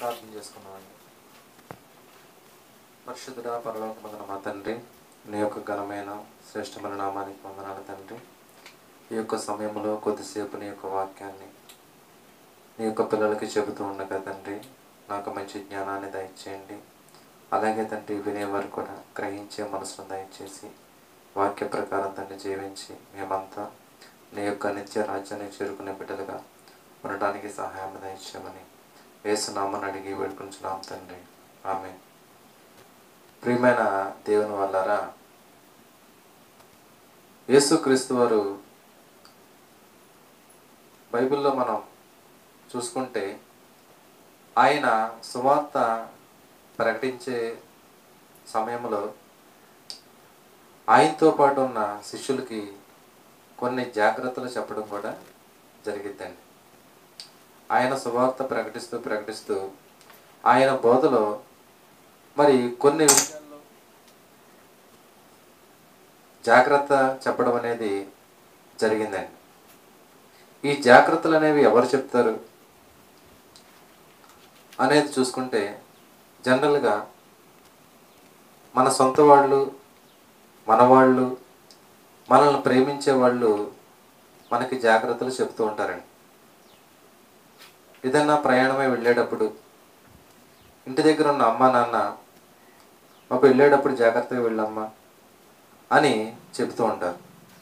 ప్రార్థన చేసుకున్నామండి పరిశుద్ధుడా పరలోకమందున మా తండ్రి నీ యొక్క ఘనమైన శ్రేష్టమైన నామానికి వందనాలు తండ్రి ఈ యొక్క సమయంలో కొద్దిసేపు నీ యొక్క వాక్యాన్ని నీ యొక్క పిల్లలకి చెబుతూ ఉండగా తండ్రి నాకు మంచి జ్ఞానాన్ని దయచేయండి అలాగే తండ్రి వినేవారు కూడా గ్రహించే మనసును దయచేసి వాక్య ప్రకారం తండ్రి జీవించి మేమంతా నీ యొక్క నిత్య రాజ్యాన్ని చేరుకునే బిడ్డలుగా ఉండటానికి సహాయం దయచేయమని వేసునామని అడిగి వేడుకుంటున్నాం తండ్రి ఆమె ప్రియమైన దేవుని వల్లరా యేసుక్రీస్తు వారు బైబిల్లో మనం చూసుకుంటే ఆయన సువార్త ప్రకటించే సమయంలో ఆయనతో పాటు ఉన్న శిష్యులకి కొన్ని జాగ్రత్తలు చెప్పడం కూడా జరిగిద్దండి ఆయన సువార్త ప్రకటిస్తూ ప్రకటిస్తూ ఆయన బోధలో మరి కొన్ని విషయాల్లో జాగ్రత్త చెప్పడం అనేది జరిగిందండి ఈ జాగ్రత్తలు అనేవి ఎవరు చెప్తారు అనేది చూసుకుంటే జనరల్గా మన సొంత వాళ్ళు మన వాళ్ళు మనల్ని ప్రేమించే వాళ్ళు మనకి జాగ్రత్తలు చెప్తూ ఉంటారండి ఏదన్నా ప్రయాణమై వెళ్ళేటప్పుడు ఇంటి దగ్గర ఉన్న అమ్మ నాన్న మాకు వెళ్ళేటప్పుడు జాగ్రత్తగా వెళ్ళమ్మా అని చెప్తూ ఉంటారు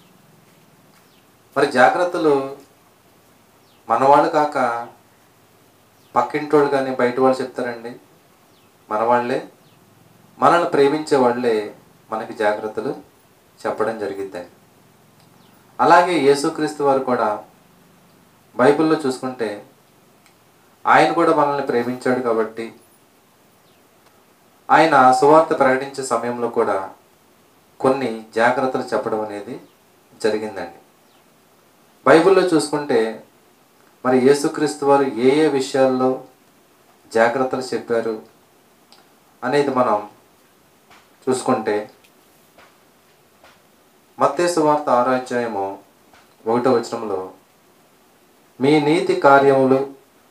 మరి జాగ్రత్తలు మనవాళ్ళు కాక పక్కింటోళ్ళు కానీ బయట వాళ్ళు చెప్తారండి మన వాళ్ళే మనల్ని ప్రేమించే వాళ్ళే మనకి జాగ్రత్తలు చెప్పడం జరిగిద్దండి అలాగే యేసుక్రీస్తు వారు కూడా బైబిల్లో చూసుకుంటే ఆయన కూడా మనల్ని ప్రేమించాడు కాబట్టి ఆయన సువార్త ప్రకటించే సమయంలో కూడా కొన్ని జాగ్రత్తలు చెప్పడం అనేది జరిగిందండి బైబిల్లో చూసుకుంటే మరి యేసుక్రీస్తు వారు ఏ ఏ విషయాల్లో జాగ్రత్తలు చెప్పారు అనేది మనం చూసుకుంటే మత్తేసు వార్త ఆరో అధ్యాయము ఒకటో వచనంలో మీ నీతి కార్యములు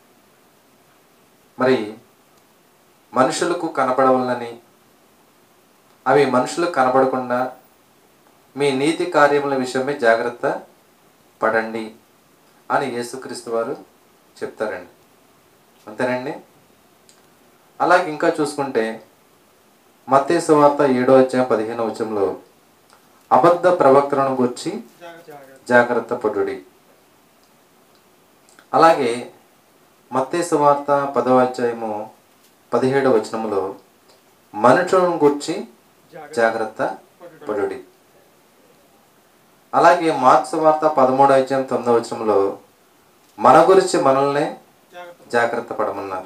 మరి మనుషులకు కనపడవలనని అవి మనుషులకు కనపడకుండా మీ నీతి కార్యముల విషయమే జాగ్రత్త పడండి అని యేసుక్రీస్తు వారు చెప్తారండి అంతేనండి అలాగే ఇంకా చూసుకుంటే మత్తేసు వార్త ఏడో అధ్యాయం పదిహేను వచనంలో అబద్ధ ప్రవక్తలను గురించి జాగ్రత్త పడుడి అలాగే మత్తేసు వార్త పదవ అధ్యాయము పదిహేడవ వచనములో మనుషులను గురించి జాగ్రత్త పడుడి అలాగే మార్క్స్ వార్త పదమూడవ అధ్యాయం తొమ్మిదవ వచనంలో మన గురించి మనల్ని జాగ్రత్త పడమన్నారు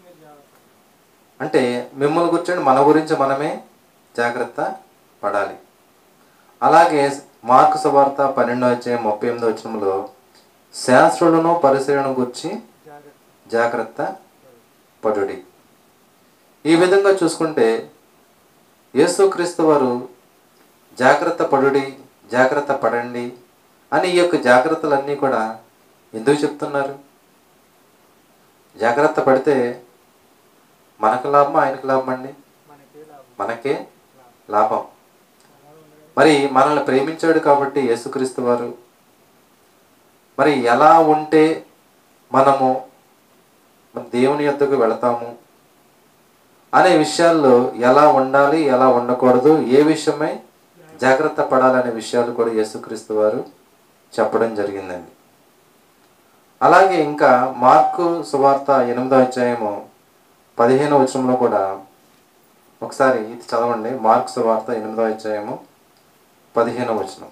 అంటే మిమ్మల్ని కూర్చొని మన గురించి మనమే జాగ్రత్త పడాలి అలాగే మార్కు సువార్త పన్నెండో అధ్యాయం ముప్పై ఎనిమిదో వచనంలో శాస్త్రులను పరిశీలన గురించి జాగ్రత్త పడుడి ఈ విధంగా చూసుకుంటే యేసుక్రీస్తు వారు జాగ్రత్త పడుడి జాగ్రత్త పడండి అని ఈ యొక్క జాగ్రత్తలన్నీ కూడా ఎందుకు చెప్తున్నారు జాగ్రత్త పడితే మనకు లాభం ఆయనకు లాభం అండి మనకే లాభం మరి మనల్ని ప్రేమించాడు కాబట్టి యేసుక్రీస్తు వారు మరి ఎలా ఉంటే మనము మన దేవుని యొద్దకు వెళతాము అనే విషయాల్లో ఎలా ఉండాలి ఎలా ఉండకూడదు ఏ విషయమై జాగ్రత్త పడాలనే విషయాలు కూడా యేసుక్రీస్తు వారు చెప్పడం జరిగిందండి అలాగే ఇంకా మార్కు సువార్త ఎనిమిదో అధ్యాయము పదిహేను వచనంలో కూడా ఒకసారి ఇది చదవండి మార్కు సువార్త ఎనిమిదో అధ్యాయము పదిహేను వచనం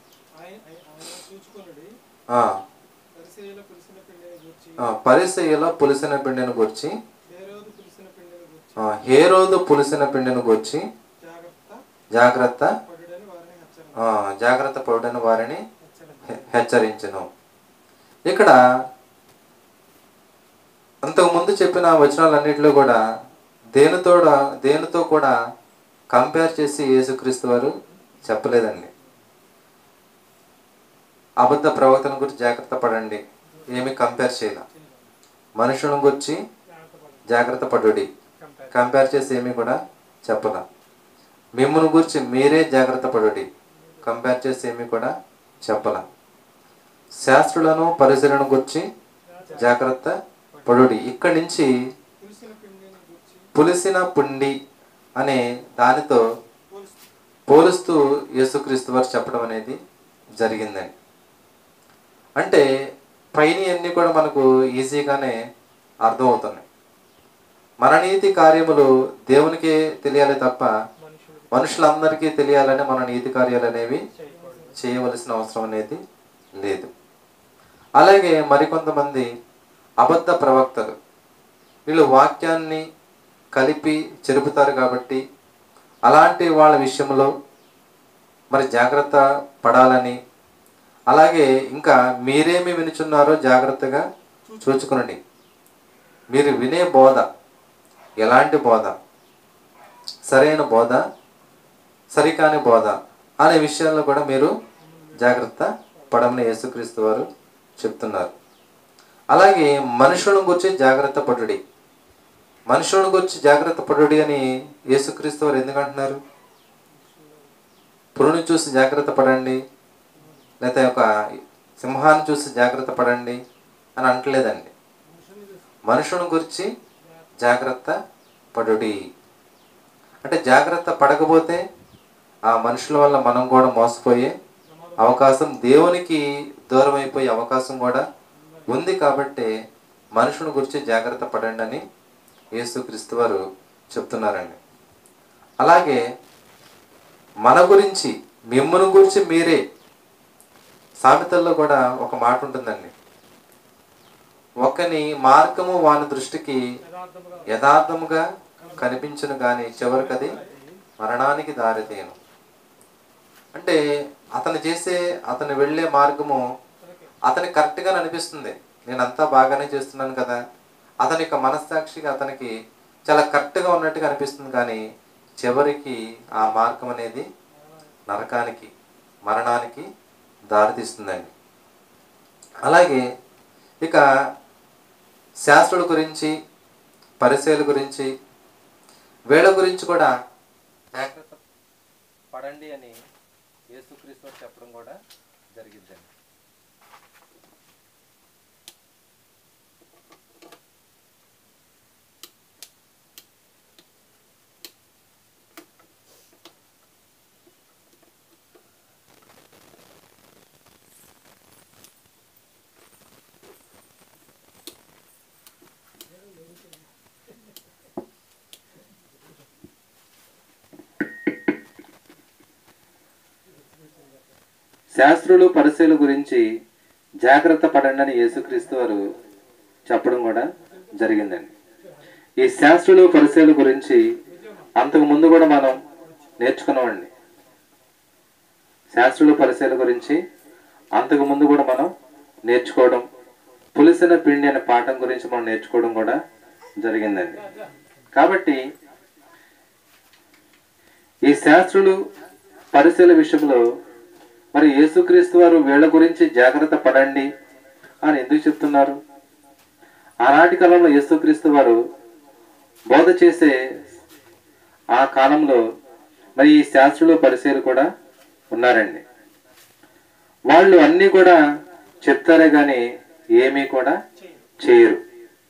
ఆ, ఆ, పరిసయ్యలో పులిసిన పిండిని గుర్చి ఆ, హేరోదు పులిసిన పిండిని గుర్చి జాగ్రత్త ఆ, జాగ్రత్త పడుడని వారిని హె- హెచ్చరించను ఇక్కడ అంతకు ముందు చెప్పిన వచనాలన్నింటిలో కూడా దేనితో దేనితో కూడా కంపేర్ చేసి యేసుక్రీస్తు వారు చెప్పలేదండి అబద్ధ ప్రవక్తల గురించి జాగ్రత్త పడండి ఏమి కంపేర్ చేయాల మనుషులను గురించి జాగ్రత్త పడుడి కంపేర్ చేసి ఏమీ కూడా చెప్పలా మిమ్మల్ని గురించి మీరే జాగ్రత్త పడుడి కంపేర్ చేసి ఏమీ కూడా చెప్పలా శాస్త్రులను పరిశీలన గురించి జాగ్రత్త పడుడి ఇక్కడి నుంచి పులిసిన పిండిని గుర్చి పులిసిన పుండి అనే దానితో పోలుస్తూ పోలుస్తూ యేసుక్రీస్తు వారు చెప్పడం అనేది జరిగిందండి అంటే పైన అన్నీ కూడా మనకు ఈజీగానే అర్థమవుతున్నాయి మన నీతి కార్యములు దేవునికే తెలియాలి తప్ప మనుషులు మనుషులందరికీ తెలియాలని మన నీతి కార్యాలు అనేవి చేయకూడదు చేయవలసిన అవసరం అనేది లేదు అలాగే మరికొంతమంది అబద్ధ ప్రవక్తలు వీళ్ళు వాక్యాన్ని కలిపి చెరుపుతారు కాబట్టి అలాంటి వాళ్ళ విషయంలో మరి జాగ్రత్త పడాలని అలాగే ఇంకా మీరేమి వినుచున్నారో జాగ్రత్తగా చూచుకునండి మీరు వినే బోధ ఎలాంటి బోధ సరైన బోధ సరికాని బోధ అనే విషయాల్లో కూడా మీరు జాగ్రత్త పడమని యేసుక్రీస్తు వారు చెప్తున్నారు అలాగే మనుషులను గురించి జాగ్రత్త పడుడి మనుషులను గురించి జాగ్రత్త పడుడి అని యేసుక్రీస్తు వారు ఎందుకు అంటున్నారు పురుని చూసి జాగ్రత్త పడండి లేకపోతే ఒక సింహాన్ని చూసి జాగ్రత్త పడండి అని అంటలేదండి మనుషుని గురించి జాగ్రత్త పడుడి అంటే జాగ్రత్త పడకపోతే ఆ మనుషుల వల్ల మనం కూడా మోసపోయే అవకాశం దేవునికి దూరం అయిపోయే అవకాశం కూడా ఉంది కాబట్టి మనుషుని గురించి జాగ్రత్త పడండి అని యేసుక్రీస్తు వారు చెప్తున్నారండి అలాగే మన గురించి మిమ్మల్ని గురించి మీరే సామెతల్లో కూడా ఒక మాట ఉంటుందండి ఒకని మార్గము వాని దృష్టికి యథార్థముగా యథార్థముగా కనిపించును కానీ చివరికి అది మరణానికి దారితీయను అంటే అతను చేసే అతను వెళ్ళే మార్గము అతనికి కరెక్ట్గా అనిపిస్తుంది నేను అంతా బాగానే చేస్తున్నాను కదా అతని యొక్క మనస్సాక్షిగా అతనికి చాలా కరెక్ట్గా ఉన్నట్టుగా అనిపిస్తుంది కానీ చివరికి ఆ మార్గం అనేది నరకానికి మరణానికి దారితీస్తుందండి అలాగే ఇక శాస్త్రుల గురించి పరిచయాల గురించి వీళ్ళ గురించి కూడా జాగ్రత్త పడండి అని యేసుక్రీస్తు చెప్పడం కూడా జరిగిద్దండి శాస్త్రులు పరిశీల గురించి జాగ్రత్త పడండి అని యేసుక్రీస్తు వారు చెప్పడం కూడా జరిగిందండి ఈ శాస్త్రులు పరిశీల గురించి అంతకు ముందు కూడా మనం నేర్చుకున్నామండి శాస్త్రులు పరిశీల గురించి అంతకు ముందు కూడా మనం నేర్చుకోవడం పులిసిన పిండి అనే పాఠం గురించి మనం నేర్చుకోవడం కూడా జరిగిందండి కాబట్టి ఈ శాస్త్రులు పరిశీల విషయంలో మరి యేసుక్రీస్తు వారు వీళ్ళ గురించి జాగ్రత్త పడండి అని ఎందుకు చెప్తున్నారు ఆనాటి కాలంలో యేసుక్రీస్తు వారు బోధ చేసే ఆ కాలంలో మరి ఈ శాస్త్రులు పరిశీలు కూడా ఉన్నారండి వాళ్ళు అన్నీ కూడా చెప్తారే కానీ ఏమీ కూడా చేయరు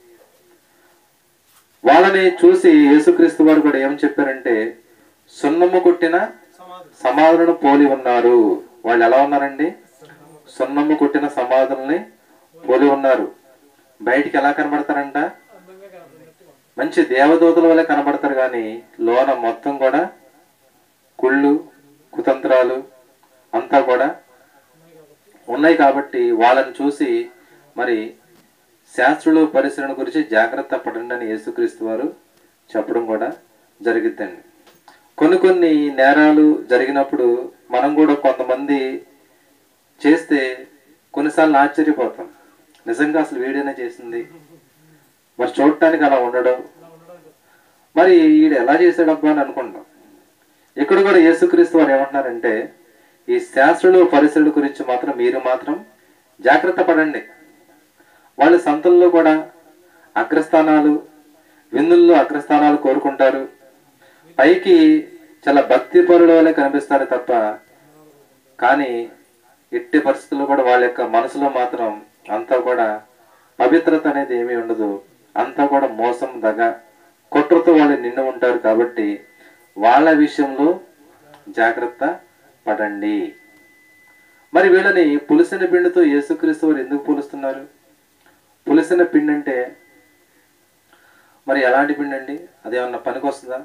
వాళ్ళని చూసి యేసుక్రీస్తు వారు కూడా ఏం చెప్పారంటే సున్నము కొట్టిన సమాధి సమాధులను పోలి ఉన్నారు వాళ్ళు ఎలా ఉన్నారండి సున్నము కొట్టిన సమాధుల్ని పోలి ఉన్నారు బయటికి ఎలా కనబడతారంట అందంగా కనబడినట్టుగా ఉంది. మంచి దేవదూతల వల్ల కనబడతారు కానీ లోన మొత్తం కూడా కుళ్ళు కుతంత్రాలు అంతా కూడా ఉన్నాయి కాబట్టి వాళ్ళని చూసి మరి శాస్త్రులు పరిశీలన గురించి జాగ్రత్త పడండి అని యేసుక్రీస్తు వారు చెప్పడం కూడా జరిగిద్దండి కొన్ని కొన్ని నేరాలు జరిగినప్పుడు మనం కూడా కొంతమంది చేస్తే కొన్నిసార్లు ఆశ్చర్యపోతాం నిజంగా అసలు వీడియోనే చేసింది మరి చూడటానికి అలా ఉండడం ఇలా ఉండడం ఇది. మరి ఈడు ఎలా చేశాడబ్బా అని అనుకుంటాం ఇక్కడ కూడా యేసుక్రీస్తు వారు ఏమంటున్నారంటే ఈ శాస్త్రులు పరిసరుల గురించి మాత్రం మీరు మాత్రం జాగ్రత్త పడండి వాళ్ళ సంతల్లో కూడా అగ్రస్థానాలు విందుల్లో అగ్రస్థానాలు కోరుకుంటారు పైకి చాలా భక్తి పరుల వల్లే కనిపిస్తారు తప్ప కానీ ఎట్టి పరిస్థితుల్లో కూడా వాళ్ళ యొక్క మనసులో మాత్రం అంతా కూడా పవిత్రత అనేది ఏమీ ఉండదు అంతా కూడా మోసం దగ కుట్రతో వాళ్ళు నిండి ఉంటారు కాబట్టి వాళ్ళ విషయంలో జాగ్రత్త పడండి మరి వీళ్ళని పులిసిన పిండితో యేసుక్రీస్తు వారు ఎందుకు పోలుస్తున్నారు పులిసిన పిండి అంటే మరి ఎలాంటి పిండి అండి అదేమన్నా పనికి వస్తుందా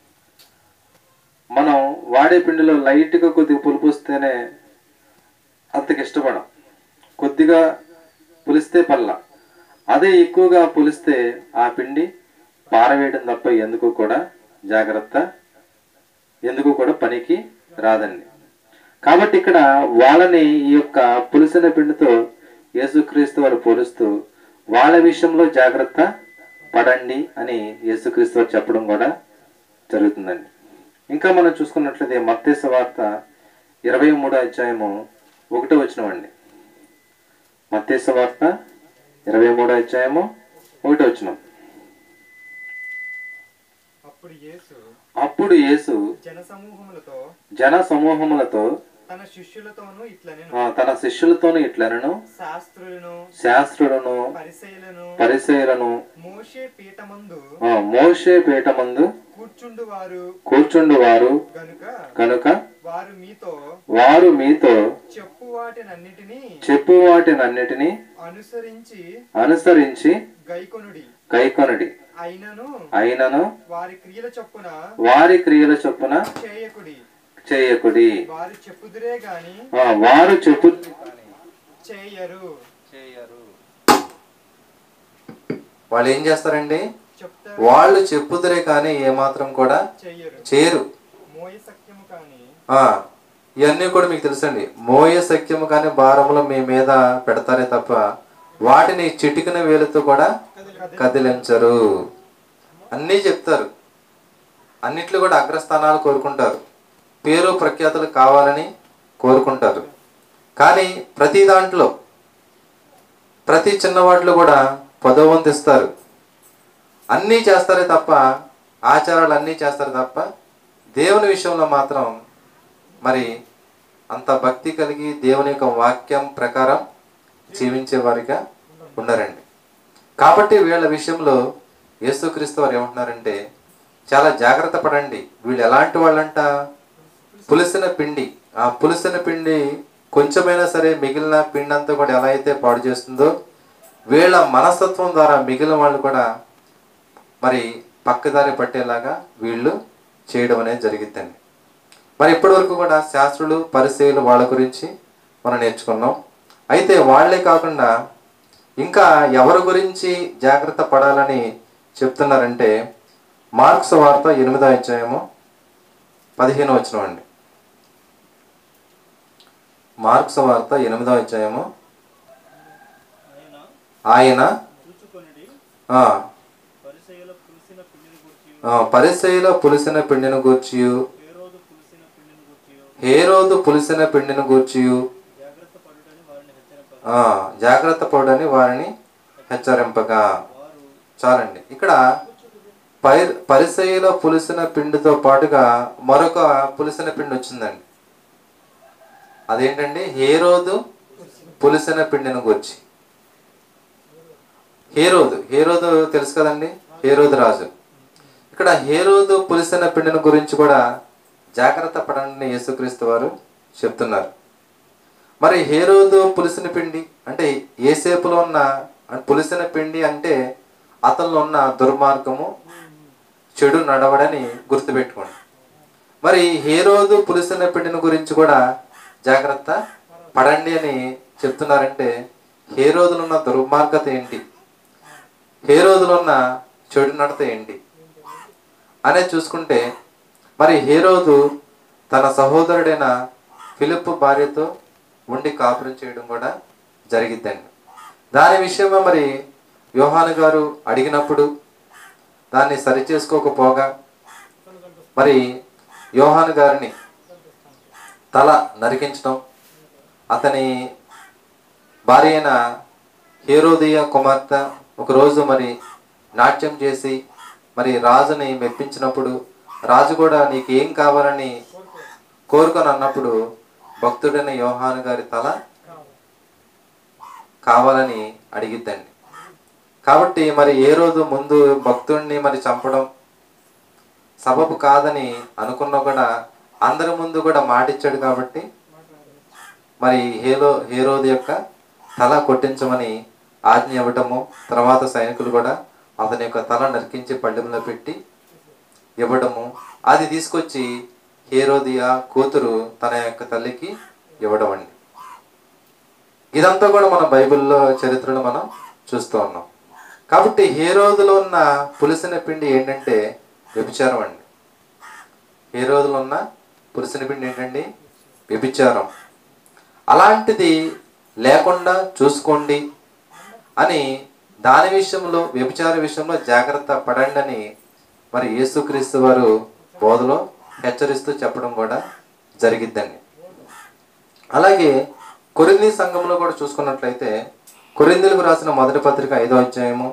మనం వాడే పిండిలో లైట్గా కొద్దిగా పులుపు వస్తేనే అంతకి ఇష్టపడం కొద్దిగా పులిస్తే పల్ల అదే ఎక్కువగా పులిస్తే ఆ పిండి పారవేయడం తప్ప ఎందుకు కూడా జాగ్రత్త ఎందుకు కూడా పనికి రాదండి కాబట్టి ఇక్కడ వాళ్ళని ఈ యొక్క పులిసిన పిండితో యేసుక్రీస్తు వారు పోలుస్తూ వాళ్ళ విషయంలో జాగ్రత్త పడండి అని యేసుక్రీస్తు వారు చెప్పడం కూడా జరుగుతుందండి ఇంకా మనం చూసుకున్నట్లయితే మత్తేస వార్త ఇరవై మూడో అధ్యాయము ఒకటో వచ్చినవండి మత్తేస వార్త ఇరవై మూడో అధ్యాయము ఒకటో వచ్చినాం అప్పుడు యేసు అప్పుడు యేసు జన సమూహములతో జన సమూహములతో తన శిష్యులతోనూ ఇట్లనెను ఆ, తన శిష్యులతోను ఇట్లనను శాస్త్రులను శాస్త్రులను పరిశైలను పరిచయులను మోషే పీఠమందు ఆ, మోషే పీఠమందు కూర్చుండు వారు కూర్చుండు వారు గనుక కనుక వారు మీతో వారు మీతో చెప్పు వాటినన్నిటినీ చెప్పు వాటినన్నిటినీ అనుసరించి అనుసరించి గైకొనుడి కైకొనడి అయినను అయినను వారి క్రియల చొప్పున వారి క్రియల చొప్పున చేయకుడి చేయకుడి వారు చెప్పుదురే గాని ఆ, వారు చెప్పు చేయరు వాళ్ళు ఏం చేస్తారండి చెప్తారు వాళ్ళు చెప్పుదురే కానీ ఏమాత్రం కూడా చెయ్యరు చేయరు మోయ సఖ్యము కాని ఆ, ఇవన్నీ కూడా మీకు తెలుసండి మోయ సఖ్యము కానీ భారములు మీ మీద పెడతారే తప్ప వాటిని చిటికిన వేలుతో కూడా కదిలించరు అన్నీ చెప్తారు అన్నిట్లో కూడా అగ్రస్థానాలు కోరుకుంటారు పేరు ప్రఖ్యాతులు కావాలని కోరుకుంటారు కానీ ప్రతి దాంట్లో ప్రతి చిన్న వాటిలో కూడా పదవంతు ఇస్తారు అన్నీ చేస్తారే తప్ప ఆచారాలు అన్నీ చేస్తారు తప్ప దేవుని విషయంలో మాత్రం మరి అంత భక్తి కలిగి దేవుని యొక్క వాక్యం ప్రకారం జీవించే వారిగా ఉండరండి కాబట్టి వీళ్ళ విషయంలో యేసుక్రీస్తు వారు ఏమంటున్నారంటే చాలా జాగ్రత్త పడండి వీళ్ళు ఎలాంటి వాళ్ళంట పులిసిన పిండి ఆ పులిసిన పిండి కొంచెమైనా సరే మిగిలిన పిండి అంతా కూడా ఎలా అయితే పాడు చేస్తుందో వీళ్ళ మనస్తత్వం ద్వారా మిగిలిన వాళ్ళు కూడా మరి పక్కదారి పట్టేలాగా వీళ్ళు చేయడం అనేది జరిగిద్దండి మరి ఇప్పటి వరకు కూడా శాస్త్రులు పరిశీలు వాళ్ళ గురించి మనం నేర్చుకున్నాం అయితే వాళ్ళే కాకుండా ఇంకా ఎవరి గురించి జాగ్రత్త పడాలని చెప్తున్నారంటే మార్క్స్ వార్త ఎనిమిదో అధ్యాయము పదిహేను వచ్చిన అండి మార్క్స్ వార్త ఎనిమిదో అధ్యాయము ఆయన ఆ, పరిచయల పులిసిన పిండిని గురించి ఆ, పరిసయ్యుల పులిసిన పిండిని గూర్చి హేరోదు పులిసిన పిండిని గురించి హేరోదు పులిసిన పిండిని గూర్చి జాగ్రత్త పడుటని వారిని హెచ్చరింప ఆ, జాగ్రత్త పడని వారిని హెచ్చరింపగా వారు చాలండి ఇక్కడ పై పరిసయ్యుల పులిసిన పిండితో పాటుగా మరొక పులిసిన పిండి వచ్చిందండి అదేంటండి హేరోదు పులిసిన పిండిని గూర్చి హేరోదు హేరోదు తెలుసు కదండి హేరోదు రాజు ఇక్కడ హేరోదు పులిసిన పిండిని గురించి కూడా జాగ్రత్త పడండి యేసుక్రీస్తు వారు చెప్తున్నారు మరి హేరోదు పులిసిన పిండి అంటే ఏసేపులో ఉన్న పులిసిన పిండి అంటే అతనిలో ఉన్న దుర్మార్గము చెడు నడవడని గుర్తుపెట్టుకోండి మరి హేరోదు పులిసిన పిండిని గురించి కూడా జాగ్రత్త పడండి అని చెప్తున్నారంటే హేరోదులో ఉన్న దుర్మార్గత ఏంటి హేరోదులో ఉన్న చెడు నడత ఏంటి అనేది చూసుకుంటే మరి హేరోదు తన సహోదరుడైన ఫిలిప్ భార్యతో ఉండి కాపురం చేయడం కూడా జరిగిద్దండి దాని విషయమై మరి యోహాను గారు అడిగినప్పుడు దాన్ని సరిచేసుకోకపోగా మరి యోహాను గారిని తల నరికించడం అతని భార్య అయిన హేరోదియ కుమార్తె ఒకరోజు మరి నాట్యం చేసి మరి రాజుని మెప్పించినప్పుడు రాజు కూడా నీకు ఏం కావాలని కోరుకొని అన్నప్పుడు భక్తుడైన యోహాను గారి తల కావాలని అడిగిద్దండి కాబట్టి మరి ఏ రోజు ముందు భక్తుడిని మరి చంపడం సబబు కాదని అనుకున్నా కూడా అందరి ముందు కూడా మాటిచ్చాడు కాబట్టి మరి హేలో హేరోది యొక్క తల కొట్టించమని ఆజ్ఞ ఇవ్వటము తర్వాత సైనికులు కూడా అతని యొక్క తల నరికించి పళ్ళెంలో పెట్టి ఇవ్వడము అది తీసుకొచ్చి హేరోదియా కూతురు తన యొక్క తల్లికి ఇవ్వడం అండి ఇదంతా కూడా మన బైబిల్లో చరిత్రలో మనం చూస్తూ ఉన్నాం కాబట్టి హేరోదులో ఉన్న పులిసిన పిండి ఏంటంటే వ్యభిచారం అండి హేరోదులో ఉన్న పులిసిన పిండి ఏంటండి వ్యభిచారం అలాంటిది లేకుండా చూసుకోండి అని దాని విషయంలో వ్యభిచార విషయంలో జాగ్రత్త పడండి అని మరి యేసుక్రీస్తు వారు బోధలో హెచ్చరిస్తూ చెప్పడం కూడా జరిగిద్దండి అలాగే కొరింది సంఘంలో కూడా చూసుకున్నట్లయితే కొరిందులకు రాసిన మొదటి పత్రిక ఐదో అధ్యాయము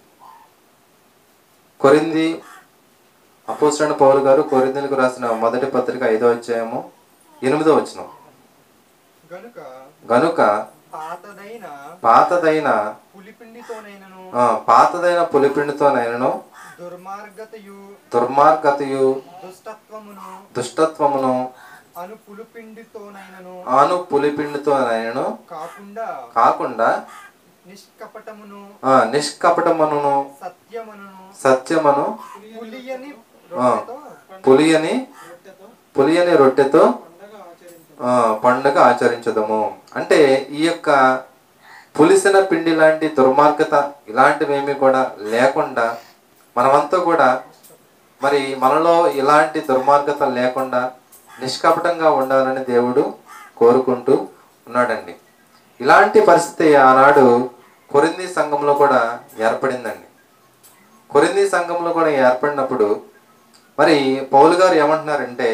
కొరింది అపోసరణ పౌలు గారు కొరిందులకు రాసిన మొదటి పత్రిక ఐదో అధ్యాయము ఎనిమిదో వచనం గనుక గనుక పాతదైన పాతదైన పులిపిండితోనైనను ఆ, పాతదైన పులిపిండితోనైనను దుర్మార్గతయు దుర్మార్గతయు దుష్టత్వమును దుష్టత్వమును అను పులిపిండితోనైనను ఆను పులిపిండితోనైనను కాకుండా కాకుండా నిష్కపటమును ఆ, నిష్కపటమును సత్యమును సత్యమును పులియని ఆ, రొట్టెతో పులియని రొట్టెతో పులియని రొట్టెతో పండగ ఆచరించు ఆ, పండుగ ఆచరించదము అంటే ఈ యొక్క పులిసిన పిండి లాంటి దుర్మార్గత ఇలాంటివేమీ కూడా లేకుండా మనమంతా కూడా మరి మనలో ఇలాంటి దుర్మార్గత లేకుండా నిష్కపటంగా ఉండాలని దేవుడు కోరుకుంటూ ఉన్నాడండి ఇలాంటి పరిస్థితి ఆనాడు కొరింది సంఘంలో కూడా ఏర్పడిందండి కొరింది సంఘంలో కూడా ఏర్పడినప్పుడు మరి పౌలు గారు ఏమంటున్నారంటే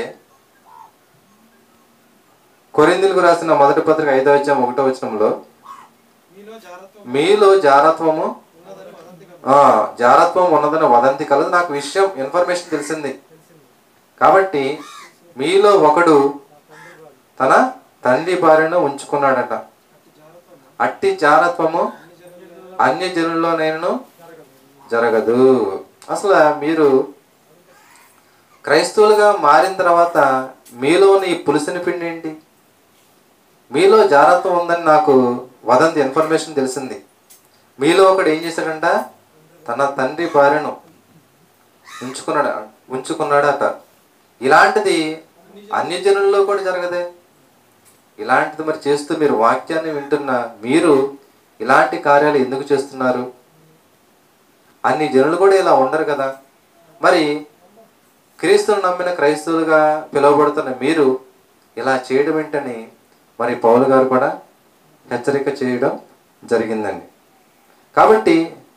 కొరిందులకు రాసిన మొదటి పత్రిక ఐదో అధ్యాయం ఒకటో వచనంలో మీలో జాగ్రత్త మీలో జారత్వము ఉన్నదని వదంతిగా ఆ, జారత్వం ఉన్నదని వదంతి కలదు నాకు విషయం ఇన్ఫర్మేషన్ తెలిసింది కాబట్టి మీలో ఒకడు తన తండ్రి భార్యను ఉంచుకున్నాడట అట్టి జారత్వము అన్య జనుల్లోనైనను జరగదు అసలు మీరు క్రైస్తవులుగా మారిన తర్వాత మీలోని ఈ పులిసిన పిండి ఏంటి మీలో జాగ్రత్త ఉందని నాకు వదంతి ఇన్ఫర్మేషన్ తెలిసింది మీలో ఒకడు ఏం చేశాడంట తన తండ్రి భార్యను ఉంచుకున్నాడు ఉంచుకున్నాడట ఇలాంటిది అన్య జనుల్లో కూడా జరగదే ఇలాంటిది మరి చేస్తూ మీరు వాక్యాన్ని వింటున్న మీరు ఇలాంటి కార్యాలు ఎందుకు చేస్తున్నారు అన్ని జనులు కూడా ఇలా ఉండరు కదా మరి క్రీస్తును నమ్మిన క్రైస్తవులుగా పిలువబడుతున్న మీరు ఇలా చేయడం ఏంటని మరి పౌలు గారు కూడా హెచ్చరిక చేయడం జరిగిందండి కాబట్టి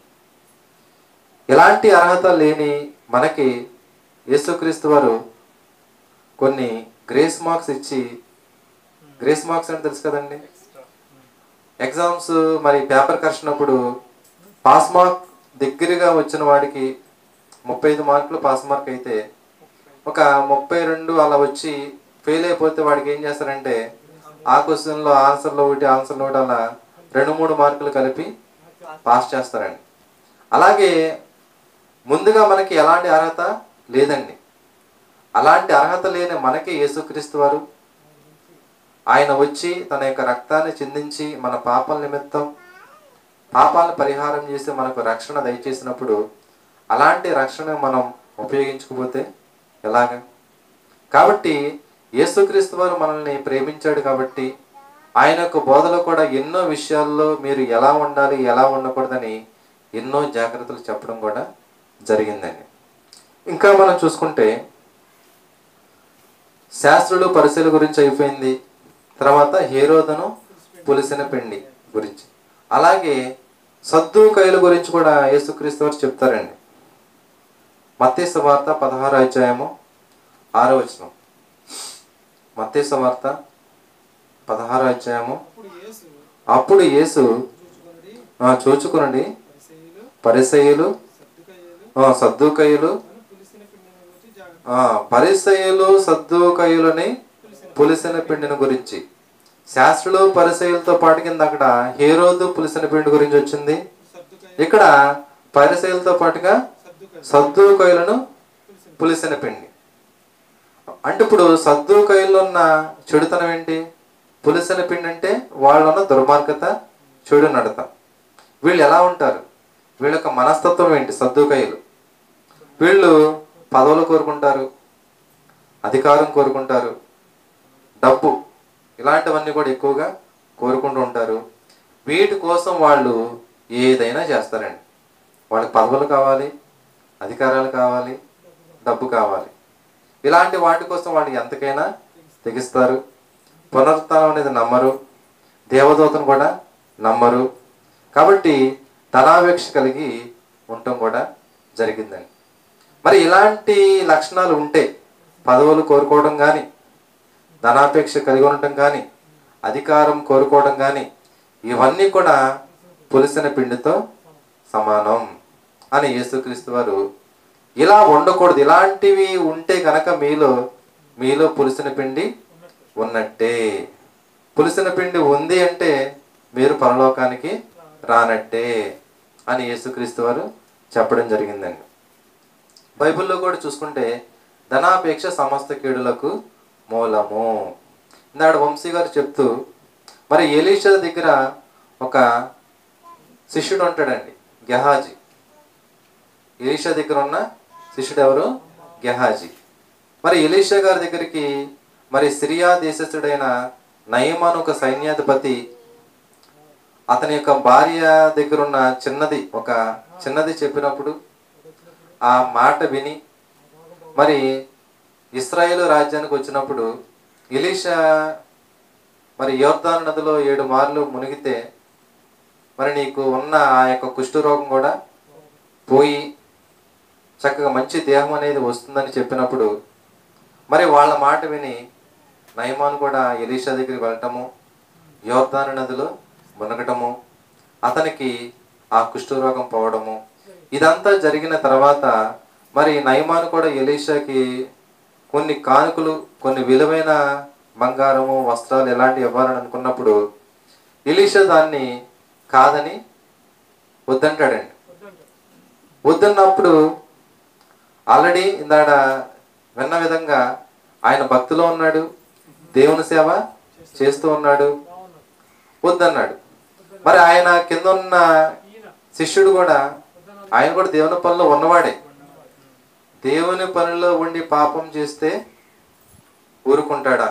ఎలాంటి అర్హత లేని మనకి యేసుక్రీస్తు వారు కొన్ని గ్రేస్ మార్క్స్ ఇచ్చి గ్రేస్ మార్క్స్ అంటే తెలుసు కదండి ఎగ్జామ్స్ మరి పేపర్ కరిచినప్పుడు పాస్ మార్క్ దగ్గరగా వచ్చిన వాడికి ముప్పై ఐదు మార్కులు పాస్ మార్క్ అయితే ఒక ముప్పై రెండు అలా వచ్చి ఫెయిల్ అయిపోతే వాడికి ఏం చేస్తారంటే ఆ క్వశ్చన్లో ఆన్సర్లో ఒకటి ఆన్సర్లో ఒకటి అలా రెండు మూడు మార్కులు కలిపి పాస్ చేస్తారండి అలాగే ముందుగా మనకి ఎలాంటి అర్హత లేదండి అలాంటి అర్హత లేని మనకి యేసుక్రీస్తు వారు ఆయన వచ్చి తన యొక్క రక్తాన్ని చిందించి మన పాపల నిమిత్తం పాపాలను పరిహారం చేసి మనకు రక్షణ దయచేసినప్పుడు అలాంటి రక్షణ మనం ఉపయోగించకపోతే ఎలాగ కాబట్టి యేసుక్రీస్తు వారు మనల్ని ప్రేమించాడు కాబట్టి ఆయన యొక్క బోధలో కూడా ఎన్నో విషయాల్లో మీరు ఎలా ఉండాలి ఎలా ఉండకూడదని ఎన్నో జాగ్రత్తలు చెప్పడం కూడా జరిగిందండి ఇంకా మనం చూసుకుంటే శాస్త్రులు పరిశీల గురించి అయిపోయింది తర్వాత హేరోదను పులిసిన పిండి గురించి అలాగే సద్దుకైల గురించి కూడా యేసుక్రీస్తు వారు చెప్తారండి మత్తేసు వార్త పదహారు అధ్యాయము ఆరో వచనం మత్తేసు వార్త పదహారు అధ్యాయము అప్పుడు యేసు అప్పుడు యేసు చూచుకొనుడి ఆ, చూచుకునండి పరిసయ్యులు పరిసయ్యులు సర్దుకయ్యులు ఆ, సద్దూకయ్యులు అని పులిసిన పిండిని గురించి జాగ్రత్త ఆ, పరిసయ్యులు సద్దూకయ్యులని పులిసిన పిండిని గురించి శాస్త్రులు పరిసయులతో పాటు కింద అక్కడ హేరోదు పులిసిన పిండి గురించి వచ్చింది సర్దుకాయ ఇక్కడ పరిసయులతో పాటుగా సర్దుకాయ సద్దూకయ్యులను పులిసిన పులిసిన పిండి అంటే ఇప్పుడు సద్దూకయ్యలో ఉన్న చెడుతనం ఏంటి పులిసిన పిండి అంటే వాళ్ళలో ఉన్న దుర్మార్గత చెడు నడత వీళ్ళు ఎలా ఉంటారు వీళ్ళ యొక్క మనస్తత్వం ఏంటి సద్దూకయ్యలు వీళ్ళు పదవులు కోరుకుంటారు అధికారం కోరుకుంటారు డబ్బు ఇలాంటివన్నీ కూడా ఎక్కువగా కోరుకుంటూ ఉంటారు వీటి కోసం వాళ్ళు ఏదైనా చేస్తారండి వాళ్ళకి పదవులు కావాలి అధికారాలు కావాలి డబ్బు కావాలి ఇలాంటి వాటి కోసం వాళ్ళు ఎంతకైనా తెగిస్తారు పునరుత్థానం అనేది నమ్మరు దేవదూతను కూడా నమ్మరు కాబట్టి ధనాపేక్ష కలిగి ఉండటం కూడా జరిగిందండి మరి ఇలాంటి లక్షణాలు ఉంటే పదవులు కోరుకోవడం కానీ ధనాపేక్ష కలిగి ఉండటం కానీ అధికారం కోరుకోవడం కానీ ఇవన్నీ కూడా పులిసిన పిండితో సమానం అని యేసుక్రీస్తు వారు ఇలా ఉండకూడదు ఇలాంటివి ఉంటే కనుక మీలో మీలో పులిసిన పిండి ఉన్నట్టే పులిసిన పిండి ఉంది అంటే మీరు పరలోకానికి రానట్టే అని యేసుక్రీస్తు వారు చెప్పడం జరిగిందండి బైబిల్లో కూడా చూసుకుంటే ధనాపేక్ష సమస్త కీడులకు మూలము నాడు వంశీ గారు చెప్తూ మరి ఎలీషా దగ్గర ఒక శిష్యుడు ఉంటాడండి గెహాజీ ఎలీషా దగ్గర ఉన్న శిష్యుడు ఎవరు గెహాజీ మరి ఎలీషా గారి దగ్గరికి మరి సిరియా దేశస్థుడైన నయమాను ఒక సైన్యాధిపతి అతని యొక్క భార్య దగ్గర ఉన్న చిన్నది ఒక చిన్నది చెప్పినప్పుడు ఆ మాట విని మరి ఇస్రాయేల్ రాజ్యానికి వచ్చినప్పుడు ఎలీషా మరి యోర్దాను నదిలో ఏడు మార్లు మునిగితే మరి నీకు ఉన్న ఆ యొక్క కుష్ఠరోగం కూడా పోయి చక్కగా మంచి దేహం అనేది వస్తుందని చెప్పినప్పుడు మరి వాళ్ళ మాట విని నయమాన్ కూడా ఎలీషా దగ్గరికి వెళ్ళటము యోర్దాను నదిలో మునగటము అతనికి ఆ కుష్ఠరోగం పోవడము ఇదంతా జరిగిన తర్వాత మరి నయమాను కూడా ఎలీషాకి కొన్ని కానుకలు కొన్ని విలువైన బంగారము వస్త్రాలు ఎలాంటివి ఇవ్వాలని అనుకున్నప్పుడు ఎలీషా దాన్ని కాదని వద్దంటాడండి వద్దన్నప్పుడు ఆల్రెడీ ఇందాడ విన్న విధంగా ఆయన భక్తిలో ఉన్నాడు దేవుని సేవ చేస్తూ ఉన్నాడు వద్దన్నాడు మరి ఆయన కింద ఉన్న శిష్యుడు కూడా ఆయన కూడా దేవుని పనిలో ఉన్నవాడే దేవుని పనిలో ఉండి పాపం చేస్తే ఊరుకుంటాడా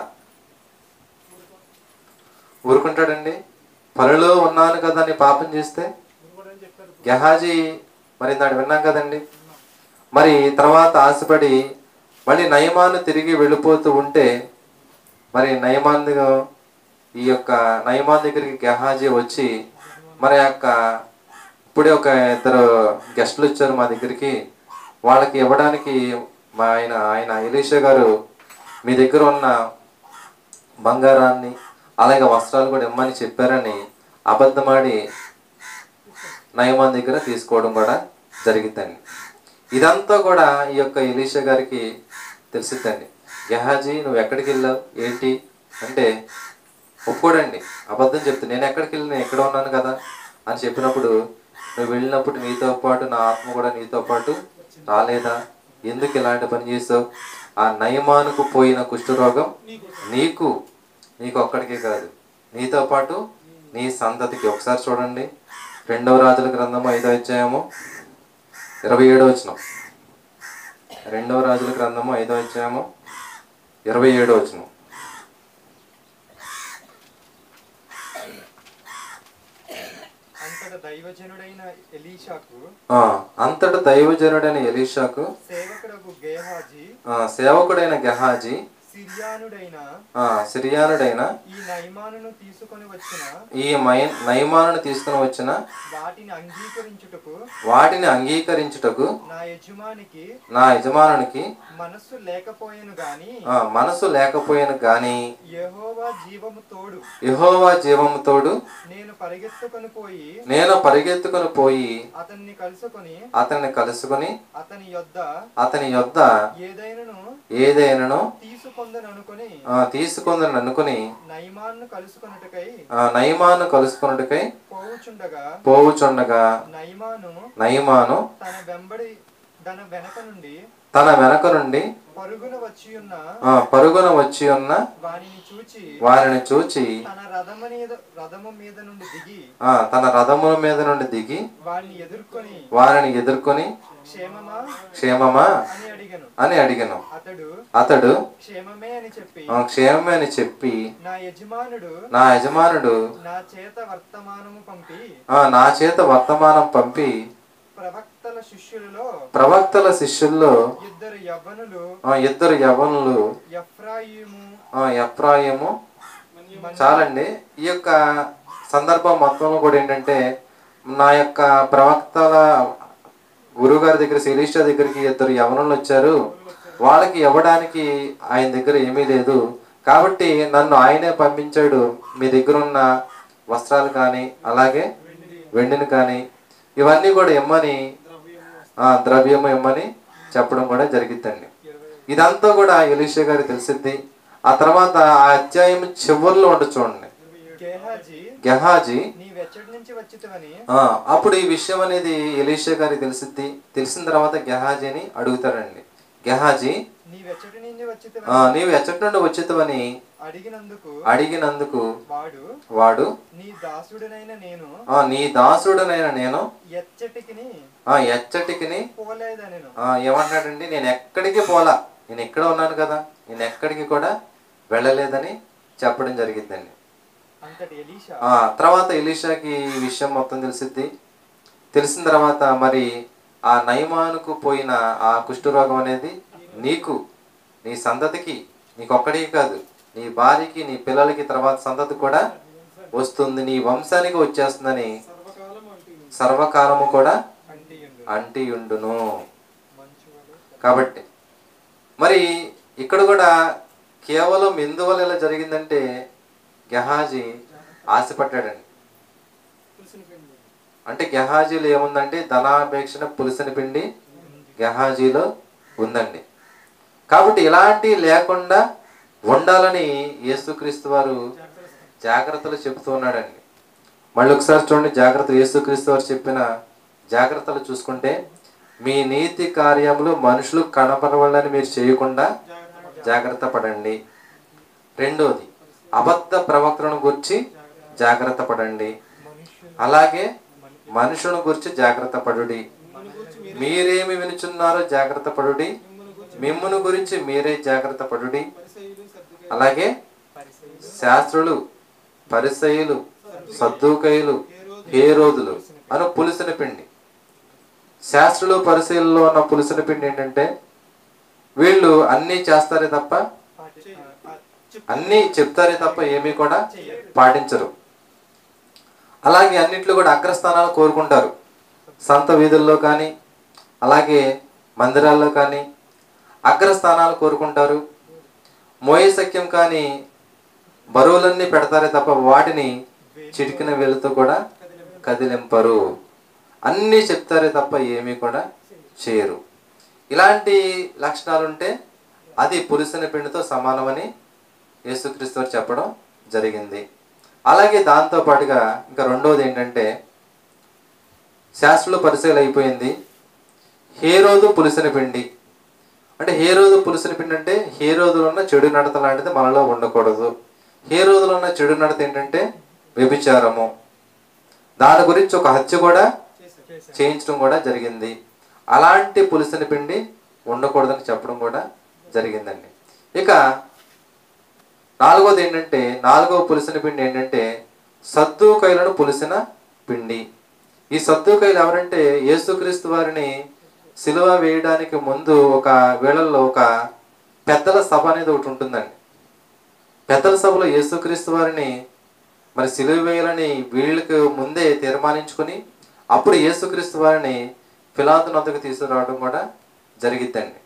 ఊరుకుంటాడండి పనిలో ఉన్నాను కదా అని పాపం చేస్తే గెహాజీ మరి నాడు విన్నాం కదండి మరి తర్వాత ఆశపడి మళ్ళీ నయమాను తిరిగి వెళ్ళిపోతూ ఉంటే మరి నయమాన్ దగ్గ- ఈ యొక్క నయమాన్ దగ్గరికి గెహాజీ వచ్చి మరి ఆ యొక్క ఇప్పుడే ఒక ఇద్దరు గెస్టులు వచ్చారు మా దగ్గరికి వాళ్ళకి ఇవ్వడానికి మా ఆయన ఆయన ఎలీషా గారు మీ దగ్గర ఉన్న బంగారాన్ని అలాగే వస్త్రాలు కూడా ఇమ్మని చెప్పారని అబద్ధమాడి నయమాన్ దగ్గర తీసుకోవడం కూడా జరిగిద్దండి ఇదంతా కూడా ఈ యొక్క ఎలీషా గారికి తెలిసిద్దండి గెహాజీ నువ్వు ఎక్కడికి వెళ్ళావు ఏంటి అంటే ఒప్పుకోడండి అబద్ధం చెప్తే నేను ఎక్కడికి వెళ్ళి నేను ఎక్కడ ఉన్నాను కదా అని చెప్పినప్పుడు నువ్వు వెళ్ళినప్పుడు నీతో పాటు నా ఆత్మ కూడా నీతో పాటు రాలేదా ఎందుకు ఇలాంటి పని చేసావు ఆ నయమానుకు పోయిన కుష్ఠరోగం నీకు నీకు ఒక్కడికే కాదు నీతో పాటు నీ సంతతికి ఒకసారి చూడండి రెండవ రాజుల గ్రంథము ఐదో అధ్యాయము ఇరవై ఏడో వచనం రెండవ రాజుల గ్రంథము ఐదో అధ్యాయము ఇరవై ఏడో వచనం అంతట దైవజనుడైన ఎలీషాకు ఆ, అంతట దైవజనుడైన ఎలీషాకు సేవకుడకు గేహాజీ ఆ, సేవకుడైన గెహాజీ సిరియానుడైన ఆ, సిరియానుడైన ఈ నైమానును తీసుకొని వచ్చిన ఈ మై నయమాలను తీసుకుని వచ్చిన వాటిని అంగీకరించుటకు వాటిని అంగీకరించుటకు నా యజమానికి నా యజమానునికి మనస్సు లేకపోయేను గాని ఆ, మనసు లేకపోయాను గాని యెహోవా జీవము తోడు యెహోవా జీవము తోడు నేను పరిగెత్తుకొని పోయి నేను పరిగెత్తుకుని పోయి అతన్ని కలుసుకొని అతన్ని కలుసుకుని అతని యొద్ద అతని యొద్ద ఏదైనను ఏదైనను తీసుకొందని అనుకొని ఆ, తీసుకుందని అనుకుని నైమాన్ను కలుసుకొనుటకై ఆ, నయమాను కలుసుకున్నట్టుకై పోవుచుండగా పోవుచుండగా నైమాను నయమాను తన వెంబడి తన వెనక నుండి తన వెనక నుండి పరుగున వచ్చి ఉన్న ఆ, పరుగున వచ్చి ఉన్న వానిని చూచి వారిని చూచి తన రథము మీద రథము మీద నుండి దిగి ఆ, తన రథముల మీద నుండి దిగి వారిని ఎదుర్కొని వారిని ఎదుర్కొని క్షేమమా క్షేమమా అని అడిగను అని అడిగను అతడు అతడు క్షేమమే అని చెప్పి "ఆ, క్షేమమే అని చెప్పి నా యజమానుడు నా యజమానుడు నా చేత వర్తమానము పంపి ఆ, నా చేత వర్తమానం పంపి ప్రవక్తల శిష్యులలో ప్రవక్తల శిష్యుల్లో ఇద్దరు యవ్వనులు ఆ, ఇద్దరు యవనులు ఎఫ్రాయిము ఆ, ఎఫ్రాయిము మన్య- చాలండి ఈ యొక్క సందర్భం మొత్తంలో కూడా ఏంటంటే నా యొక్క ప్రవక్తల గురుగారి దగ్గర శిరీష దగ్గరికి ఇద్దరు యవనులు వచ్చారు వాళ్ళకి ఇవ్వడానికి ఆయన దగ్గర ఏమీ లేదు కాబట్టి నన్ను ఆయనే పంపించాడు మీ దగ్గర ఉన్న వస్త్రాలు కానీ అలాగే వెండిని కానీ ఇవన్నీ కూడా ఇమ్మని ఆ, ద్రవ్యము ఇమ్మని చెప్పడం కూడా జరిగిద్దండి ఇదంతా కూడా ఎలీషా గారికి తెలిసిద్ది ఆ తర్వాత ఆ అధ్యాయం చివరిలో ఉండి చూడండి గేహాజీ గెహాజీ నీ వెచ్చడి నుంచి వచ్చితవని ఆ, అప్పుడు ఈ విషయం అనేది ఎలీషా గారికి తెలిసిద్ది తెలిసిన తర్వాత గెహాజీ అని అడుగుతాడండి గెహాజీ నీ వెచ్చడి నుంచి ఆ, వచ్చితవని నీవు ఎచ్చటి నుండి వచ్చితవని అడిగినందుకు అడిగినందుకు వాడు వాడు నీ దాసుడనైన నేను ఆ, నీ దాసుడనైన నేను ఎచ్చటికిని ఆ ఎచ్చటికిని పోలేదనెను ఆ, ఏమన్నాడండి నేను ఎక్కడికి పోలా నేను ఇక్కడ ఉన్నాను కదా నేను ఎక్కడికి కూడా వెళ్ళలేదని చెప్పడం జరిగిందండి అంతటి ఎలీషా ఆ తర్వాత ఎలీషాకి ఈ విషయం మొత్తం తెలిసిద్ది తెలిసిన తర్వాత మరి ఆ నయమానుకు పోయిన ఆ కుష్ఠరోగం అనేది నీకు నీ సంతతికి నీకొక్కడికి కాదు నీ భార్యకి నీ పిల్లలకి తర్వాత సంతతి కూడా వస్తుంది నీ వంశానికి వచ్చేస్తుందని సర్వకాలం అంటూ సర్వకాలము కూడా అంటియుండు అంటియుండును మంచువాడు కాబట్టి మరి ఇక్కడ కూడా కేవలం ఎందువల్ల ఇలా జరిగిందంటే గెహాజీ ఆశపడ్డాడండి పులిసిన పిండి అంటే గెహాజీలో ఏముందంటే ధనాపేక్షణ పులిసిన పిండి గెహాజీలో ఉందండి కాబట్టి ఇలాంటి లేకుండా ఉండాలని యేసుక్రీస్తు వారు జాగ్రత్తలు చెబుతూ ఉన్నాడండి మళ్ళీ ఒకసారి చూడండి జాగ్రత్త యేసుక్రీస్తు వారు చెప్పిన జాగ్రత్తలు చూసుకుంటే మీ నీతి కార్యములు మనుషులు కనపడవాలని మీరు చేయకుండా జాగ్రత్త పడండి రెండోది అబద్ధ ప్రవక్తలను గురించి జాగ్రత్త పడండి అలాగే మనుషులను గురించి జాగ్రత్త పడుడి మీరేమి వినుచున్నారో జాగ్రత్త పడుడి మిమ్మును గురించి మీరే జాగ్రత్త పడుడి పరిసయులు సర్దుకాయలు అలాగే శాస్త్రులు పరిసయులు సద్దుకయులు హేరోదులు అను పులిసిన పిండి శాస్త్రులు పరిశీలలో ఉన్న పులిసిన పిండి ఏంటంటే వీళ్ళు అన్నీ చేస్తారే తప్ప పాటి- ఆ, ఆ, అన్నీ చెప్తారే తప్ప ఏమీ కూడా పాటించరు అలాగే అన్నిట్లో కూడా అగ్రస్థానాలు కోరుకుంటారు సంత వీధుల్లో కానీ అలాగే మందిరాల్లో కానీ అగ్రస్థానాలు కోరుకుంటారు మోయ సఖ్యం కానీ బరువులన్నీ పెడతారే తప్ప వాటిని చిటికిన వేలుతో కూడా కదిలింపరు అన్నీ చెప్తారే తప్ప ఏమీ కూడా చేయరు ఇలాంటి లక్షణాలు ఉంటే అది పులిసిన పిండితో సమానమని యేసుక్రీస్తు వారు చెప్పడం జరిగింది అలాగే దాంతో పాటుగా ఇంకా రెండవది ఏంటంటే శాస్త్రులు పరిశీలన అయిపోయింది హేరోదు పులిసిన పిండి అంటే హేరోదు పులిసిన పిండి అంటే హేరోదులో ఉన్న చెడు నడత లాంటిది మనలో ఉండకూడదు హేరోదులో ఉన్న చెడు నడత ఏంటంటే వ్యభిచారము దాని గురించి ఒక హత్య కూడా చేశాను. చేయించడం కూడా జరిగింది అలాంటి పులిసిన పిండి ఉండకూడదని చెప్పడం కూడా జరిగిందండి ఇక నాలుగోది ఏంటంటే నాలుగవ పులిసిన పిండి ఏంటంటే సద్దుకైలను పులిసిన పిండి ఈ సద్దుకైలు ఎవరంటే యేసుక్రీస్తు వారిని సిలువ వేయడానికి ముందు ఒక వేళల్లో ఒక పెద్దల సభ అనేది ఒకటి ఉంటుందండి పెద్దల సభలో యేసుక్రీస్తు వారిని మరి సిలువ వేయాలని వీళ్ళకి ముందే తీర్మానించుకొని అప్పుడు యేసుక్రీస్తు వారిని పిలాతు నొద్దకు తీసుకురావడం కూడా జరిగిద్దండి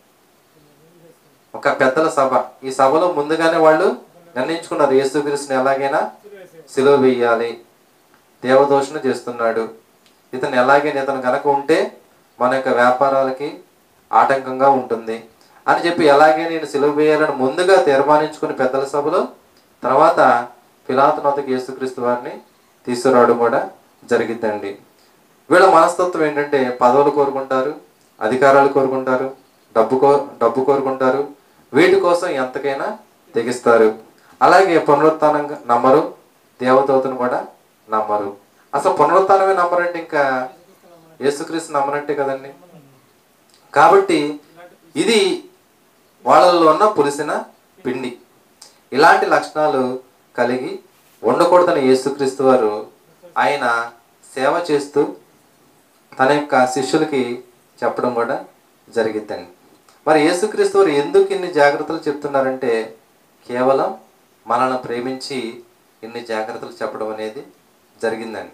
ఒక పెద్దల సభ ఈ సభలో ముందుగానే వాళ్ళు నిర్ణయించుకున్నారు యేసుక్రీస్తుని ఎలాగైనా సిలువ వేయాలి దేవదోషణ చేస్తున్నాడు ఇతను ఎలాగైనా ఇతను కనుక ఉంటే మన యొక్క వ్యాపారాలకి ఆటంకంగా ఉంటుంది అని చెప్పి ఎలాగే నేను సిలువ వేయాలని ముందుగా తీర్మానించుకుని పెద్దల సభలో తర్వాత పిలాతు నొద్దకు యేసుక్రీస్తు వారిని తీసుకురావడం కూడా జరిగిద్దండి వీళ్ళ మనస్తత్వం ఏంటంటే పదవులు కోరుకుంటారు అధికారాలు కోరుకుంటారు డబ్బు కో డబ్బు కోరుకుంటారు వీటి కోసం ఎంతకైనా తెగిస్తారు అలాగే పునరుత్థానం నమ్మరు దేవదూతను కూడా నమ్మరు అసలు పునరుత్థానమే నమ్మరంటే ఇంకా యేసుక్రీస్తు నమ్మనట్టే కదండి కాబట్టి ఇది వాళ్ళల్లో ఉన్న పులిసిన పిండి ఇలాంటి లక్షణాలు కలిగి ఉండకూడదని యేసుక్రీస్తు వారు ఆయన సేవ చేస్తూ తన యొక్క శిష్యులకి చెప్పడం కూడా జరిగిద్దండి మరి యేసుక్రీస్తు వారు ఎందుకు ఇన్ని జాగ్రత్తలు చెప్తున్నారంటే కేవలం మనల్ని ప్రేమించి ఇన్ని జాగ్రత్తలు చెప్పడం అనేది జరిగిందండి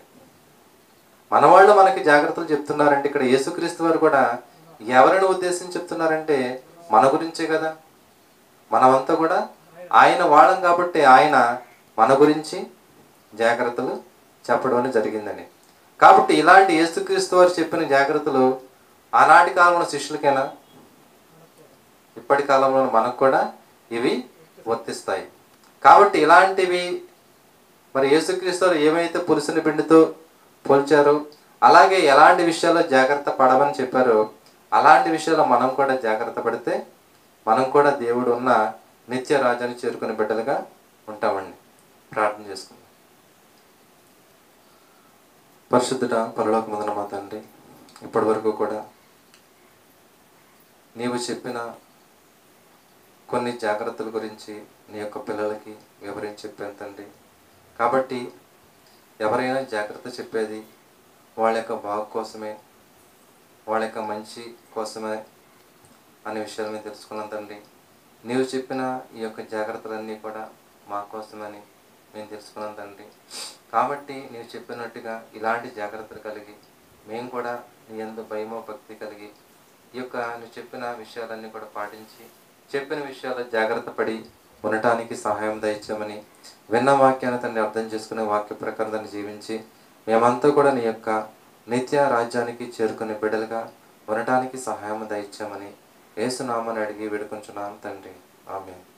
మన వాళ్ళు మనకి జాగ్రత్తలు చెప్తున్నారంటే ఇక్కడ యేసుక్రీస్తు వారు కూడా ఎవరిని ఉద్దేశించి చెప్తున్నారంటే మన గురించే కదా మనమంతా కూడా ఆయన వాళ్ళం కాబట్టి ఆయన మన గురించి జాగ్రత్తలు చెప్పడం అనేది జరిగిందండి కాబట్టి ఇలాంటి యేసుక్రీస్తు వారు చెప్పిన జాగ్రత్తలు ఆనాటి కాలంలో శిష్యులకైనా ఇప్పటి కాలంలో మనకు కూడా ఇవి వర్తిస్తాయి కాబట్టి ఇలాంటివి మరి యేసుక్రీస్తు వారు ఏమైతే పురుషుని పిండితో పోల్చారో అలాగే ఎలాంటి విషయాల్లో జాగ్రత్త పడమని చెప్పారో అలాంటి విషయాల్లో మనం కూడా జాగ్రత్త పడితే మనం కూడా దేవుడు ఉన్న నిత్య రాజాన్ని చేరుకునే బిడ్డలుగా ఉంటామండి ప్రార్థన చేసుకుందాం పరిశుద్ధుడ పరలోక ముందన మా తండ్రి ఇప్పటి వరకు కూడా నీవు చెప్పిన కొన్ని జాగ్రత్తల గురించి నీ యొక్క పిల్లలకి వివరించి చెప్పాను తండ్రి కాబట్టి ఎవరైనా జాగ్రత్త చెప్పేది వాళ్ళ యొక్క బాగు కోసమే వాళ్ళ యొక్క మంచి కోసమే అనే విషయాలు మేము తెలుసుకున్నాం తండ్రి నీవు చెప్పిన ఈ యొక్క జాగ్రత్తలన్నీ కూడా మా కోసమని మేము తెలుసుకున్నాం తండ్రి కాబట్టి నీవు చెప్పినట్టుగా ఇలాంటి జాగ్రత్తలు కలిగి మేము కూడా నీ ఎందు భయమో భక్తి కలిగి ఈ యొక్క నువ్వు చెప్పిన విషయాలన్నీ కూడా పాటించి చెప్పిన విషయాలు జాగ్రత్త పడి ఉండటానికి సహాయం దయచామని విన్న వాక్యాన్ని తండ్రి అర్థం చేసుకునే వాక్య ప్రకారం దాన్ని జీవించి మేమంతా కూడా నీ యొక్క నిత్య రాజ్యానికి చేరుకునే బిడ్డలుగా ఉండటానికి సహాయం దయచామని ఏసునామని అడిగి వేడుకుంటున్నాం తండ్రి ఆమె